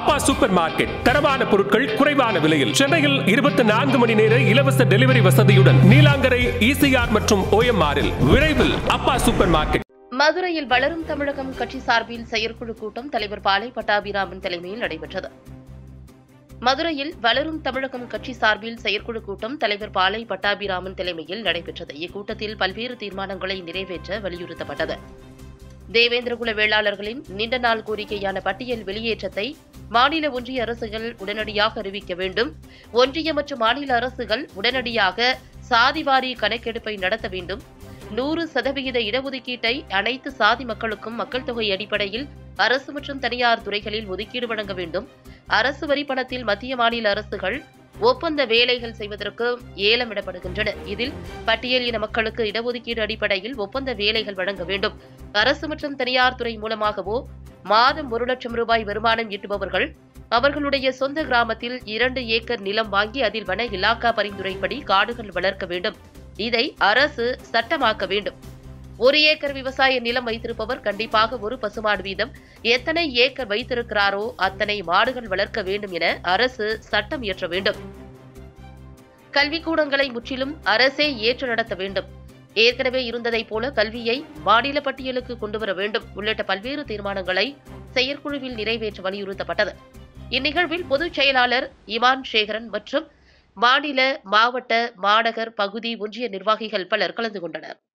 அப்பா super market தரமான பொருட்கள் குறைவான விலையில் சென்னையில் இருபத்தி நான்கு மணி நேர இலவச டெலிவரி வசதியுடன் நீலாங்கரை இசிஆர் மற்றும் ஓஎம்ஆரில் விரைவில் அப்பா சூப்பர் மார்க்கெட் மதுரையில் வளரும் தமிழகம் கட்சி சார்பில் செயற்குழு கூட்டம் தலைவர் பாலை பட்டாபிராமன் தலைமையில் நடைபெற்றது மதுரையில் வளரும் தமிழகம் கட்சி சார்பில் செயற்குழு கூட்டம் தலைவர் பாலை பட்டாபிராமன் தலைமையில் நடைபெற்றது இக்கூட்டத்தில் பல்வேறு தீர்மானங்களை நிறைவேற்ற வலியுறுத்தப்பட்டது தேவேந்திரகுல வேளாளர்களின் நீண்ட நாள் கோரிக்கையான பட்டியல் வெளியேற்றத்தை மாநில ஒன்றிய அரசுகள் உடனடியாக அறிவிக்க வேண்டும் ஒன்றிய மற்றும் மாநில அரசுகள் உடனடியாக சாதிவாரி கணக்கெடுப்பை நடத்த வேண்டும் நூறு சதவிகித இடஒதுக்கீட்டை அனைத்து சாதி மக்களுக்கும் மக்கள் தொகை அடிப்படையில் அரசு மற்றும் தனியார் துறைகளில் ஒதுக்கீடு வழங்க வேண்டும் அரசு வரி பணத்தில் மத்திய மாநில அரசுகள் ஒப்பந்த வேலைகள் செய்வதற்கு ஏலமிடப்படுகின்றன இதில் பட்டியல் இன மக்களுக்கு இடஒதுக்கீடு அடிப்படையில் ஒப்பந்த வேலைகள் வழங்க வேண்டும் அரசு மற்றும் தனியார் துறை மூலமாகவோ மாதம் ஒரு லட்சம் ரூபாய் வருமானம் ஈட்டுபவர்கள் அவர்களுடைய சொந்த கிராமத்தில் இரண்டு ஏக்கர் நிலம் வாங்கி அதில் வன இலாக்கா பரிந்துரைப்படி காடுகள் வளர்க்க வேண்டும் இதை அரசு சட்டமாக்க வேண்டும் ஒரு ஏக்கர் விவசாய நிலம் வைத்திருப்பவர் கண்டிப்பாக ஒரு பசுமாடு வீதம் எத்தனை ஏக்கர் வைத்திருக்கிறாரோ அத்தனை மாடுகள் வளர்க்க வேண்டும் என அரசு சட்டம் இயற்ற வேண்டும் கல்விக்கூடங்களை முற்றிலும் அரசே ஏற்று நடத்த வேண்டும் ஏற்கனவே இருந்ததைப் போல கல்வியை மாநில பட்டியலுக்கு கொண்டுவர வேண்டும் உள்ளிட்ட பல்வேறு தீர்மானங்களை செயற்குழுவில் நிறைவேற்ற வலியுறுத்தப்பட்டது இந்நிகழ்வில் பொதுச் செயலாளர் இமான் சேகரன் மற்றும் மாநில மாவட்ட மாநகர் பகுதி ஒன்றிய நிர்வாகிகள் பலர் கலந்து கொண்டனர்